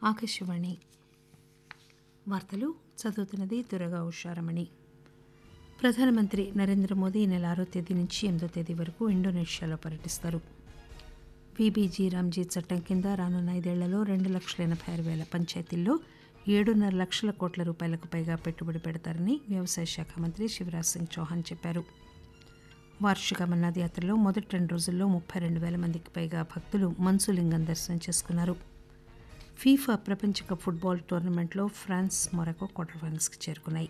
ఆకాశవాణి వార్తలు చదువుతున్నది దురగా ఉషారమణి ప్రధానమంత్రి నరేంద్ర మోదీ ఈ నెల ఆరో తేదీ నుంచి ఎనిమిదో తేదీ వరకు ఇండోనేషియాలో పర్యటిస్తారు వీబీజీ రామ్జీ చట్టం కింద రానున్న ఐదేళ్లలో రెండు లక్షల ఎనభై ఆరు వేల పంచాయతీల్లో ఏడున్నర లక్షల కోట్ల రూపాయలకు పైగా పెట్టుబడి పెడతారని వ్యవసాయ శాఖ మంత్రి శివరాజ్ సింగ్ చౌహాన్ చెప్పారు వార్షిక అమర్నాథ్ యాత్రలో మొదటి రెండు రోజుల్లో ముప్పై రెండు వేల మందికి పైగా భక్తులు మన్సులింగం దర్శనం చేసుకున్నారు ఫీఫా ప్రపంచ కప్ ఫుట్బాల్ టోర్నమెంట్లో ఫ్రాన్స్ మొరకో క్వార్టర్ ఫైనల్స్కి చేరుకున్నాయి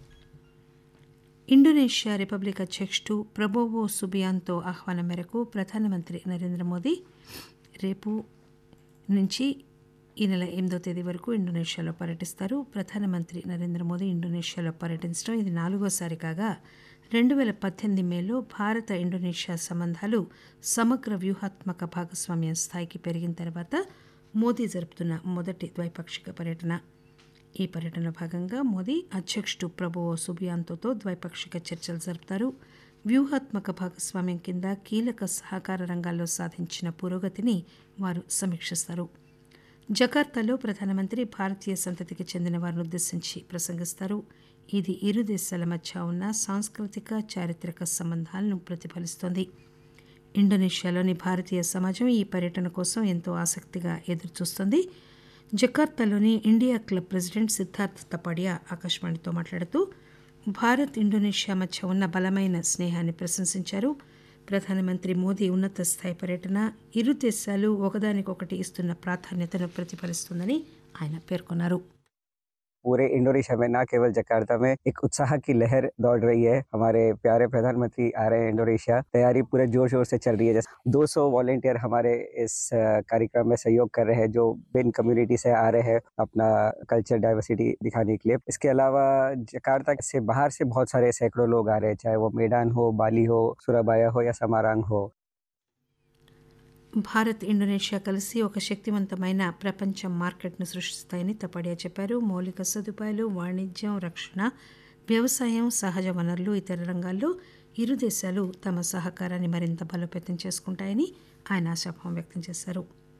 ఇండోనేషియా రిపబ్లిక్ అధ్యక్షుడు ప్రబోవో సుబియాంతో ఆహ్వానం మేరకు ప్రధానమంత్రి నరేంద్ర మోదీ రేపు నుంచి ఈ నెల ఎనిమిదో తేదీ వరకు ఇండోనేషియాలో పర్యటిస్తారు ప్రధానమంత్రి నరేంద్ర మోదీ ఇండోనేషియాలో పర్యటించడం ఇది నాలుగోసారి కాగా రెండు వేల పద్దెనిమిది మేలో భారత ఇండోనేషియా సంబంధాలు సమగ్ర వ్యూహాత్మక భాగస్వామ్యం స్థాయికి పెరిగిన తర్వాత మోదీ జరుపుతున్న మొదటి ద్వైపాక్షిక పర్యటన ఈ పర్యటనలో భాగంగా మోదీ అధ్యక్షుడు ప్రభువో సుబియాంతోతో ద్వైపాక్షిక చర్చలు జరుపుతారు వ్యూహాత్మక భాగస్వామ్యం కింద కీలక సహకార రంగాల్లో సాధించిన పురోగతిని వారు సమీక్షిస్తారు జకార్తాలో ప్రధానమంత్రి భారతీయ సంతతికి చెందిన వారిని ఉద్దేశించి ప్రసంగిస్తారు ఇది ఇరు దేశాల మధ్య ఉన్న సాంస్కృతిక చారిత్రక సంబంధాలను ప్రతిఫలిస్తోంది ఇండోనేషియాలోని భారతీయ సమాజం ఈ పర్యటన కోసం ఎంతో ఆసక్తిగా ఎదురుచూస్తోంది జకార్తాలోని India club president Siddharth Tapadia ఆకాశవాణితో మాట్లాడుతూ భారత్ ఇండోనేషియా మధ్య ఉన్న బలమైన స్నేహాన్ని ప్రశంసించారు ప్రధానమంత్రి మోదీ ఉన్నత స్థాయి పర్యటన ఇరు దేశాలు ఒకదానికొకటి ఇస్తున్న ప్రాధాన్యతను ప్రతిఫలిస్తుందని ఆయన పేర్కొన్నారు पूरे इंडोनेशिया में न केवल जकार्ता में एक उत्साह की लहर दौड़ रही है हमारे प्यारे प्रधानमंत्री आ रहे हैं इंडोनेशिया तैयारी पूरे जोर शोर से चल रही है जैसे 200 वॉलेंटियर हमारे इस कार्यक्रम में सहयोग कर रहे हैं जो बिन कम्युनिटी से आ रहे हैं अपना कल्चर डाइवर्सिटी दिखाने के लिए इसके अलावा जकार्ता से बाहर से बहुत सारे सैकड़ों लोग आ रहे हैं चाहे वो मेडान हो बाली हो सुराबाया हो या समारांग हो భారత్ ఇండోనేషియా కలిసి ఒక శక్తివంతమైన ప్రపంచ మార్కెట్ను సృష్టిస్తాయని తపడియా చెప్పారు మౌలిక సదుపాయాలు వాణిజ్యం రక్షణ వ్యవసాయం సహజ వనరులు ఇతర రంగాల్లో ఇరు దేశాలు తమ సహకారాన్ని మరింత బలోపేతం చేసుకుంటాయని ఆయన ఆశాభావం వ్యక్తం చేశారు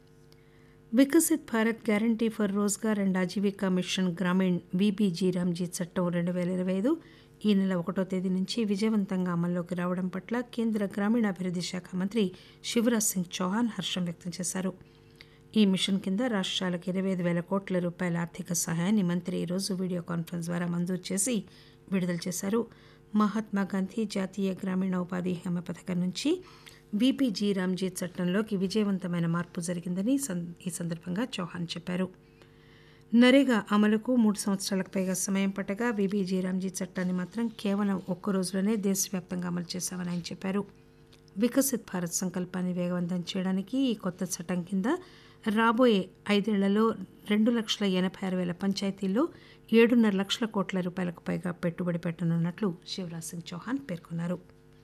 Viksit Bharat guarantee for Rozgar and Ajeevika mission Gramin VBG Ramji చట్టం రెండు వేల ఇరవై ఐదు ఈ నెల ఒకటో తేదీ నుంచి విజయవంతంగా అమల్లోకి రావడం పట్ల కేంద్ర గ్రామీణాభివృద్ధి శాఖ మంత్రి శివరాజ్ సింగ్ చౌహాన్ హర్షం వ్యక్తం చేశారు ఈ మిషన్ కింద రాష్ట్రాలకు ఇరవై ఐదు వేల కోట్ల రూపాయల ఆర్థిక సహాయాన్ని మంత్రి ఈరోజు వీడియో కాన్ఫరెన్స్ ద్వారా మంజూరు చేసి విడుదల చేశారు మహాత్మా గాంధీ జాతీయ గ్రామీణ ఉపాధి హామీ పథకం నుంచి బీపీజీ రామ్జీ చట్టంలోకి విజయవంతమైన మార్పు జరిగిందని ఈ సందర్భంగా చౌహాన్ చెప్పారు నరేగా అమలుకు మూడు సంవత్సరాలకు పైగా సమయం పట్టగా బీబీజీ రామ్జీ చట్టాన్ని మాత్రం కేవలం ఒక్క రోజులోనే దేశవ్యాప్తంగా అమలు చేశామని ఆయన చెప్పారు వికసిత్ భారత్ సంకల్పాన్ని వేగవంతం చేయడానికి ఈ కొత్త చట్టం కింద రాబోయే ఐదేళ్లలో రెండు లక్షల ఎనభై ఆరు వేల పంచాయతీల్లో ఏడున్నర లక్షల కోట్ల రూపాయలకు పైగా పెట్టుబడి పెట్టనున్నట్లు శివరాజ్ సింగ్ చౌహాన్ పేర్కొన్నారు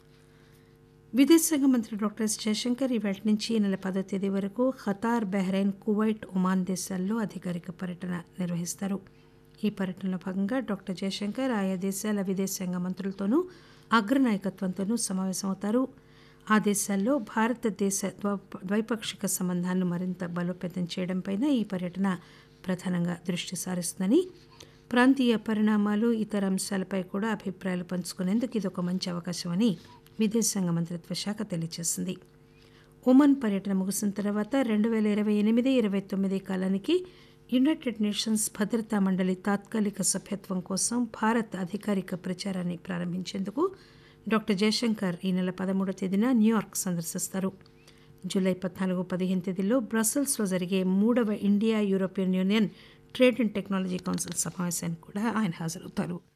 విదేశాంగ మంత్రి డాక్టర్ ఎస్ జయశంకర్ ఈవేళ నుంచి ఈ నెల పదో తేదీ వరకు ఖతార్ బహ్రెయిన్ కువైట్ ఒమాన్ దేశాల్లో అధికారిక పర్యటన నిర్వహిస్తారు ఈ పర్యటనలో భాగంగా డాక్టర్ జయశంకర్ ఆయా దేశాల విదేశాంగ మంత్రులతోనూ అగ్రనాయకత్వంతోనూ సమావేశమవుతారు ఆ దేశాల్లో భారతదేశ ద్వైపాక్షిక సంబంధాలను మరింత బలోపేతం చేయడంపై ఈ పర్యటన ప్రధానంగా దృష్టి సారిస్తుందని ప్రాంతీయ పరిణామాలు ఇతర అంశాలపై కూడా అభిప్రాయాలు పంచుకునేందుకు ఇది ఒక మంచి అవకాశమని విదేశాంగ మంత్రిత్వ శాఖ తెలియజేసింది ఒమన్ పర్యటన ముగిసిన తర్వాత రెండు వేల ఇరవై ఎనిమిది ఇరవై తొమ్మిది కాలానికి యునైటెడ్ నేషన్స్ భద్రతా మండలి తాత్కాలిక సభ్యత్వం కోసం భారత్ అధికారిక ప్రచారాన్ని ప్రారంభించేందుకు డాక్టర్ జయశంకర్ ఈ నెల పదమూడో తేదీన న్యూయార్క్ సందర్శిస్తారు జూలై పద్నాలుగు పదిహేను తేదీలో బ్రసెల్స్లో జరిగే మూడవ India European union trade and technology council సమావేశానికి కూడా ఆయన హాజరవుతారు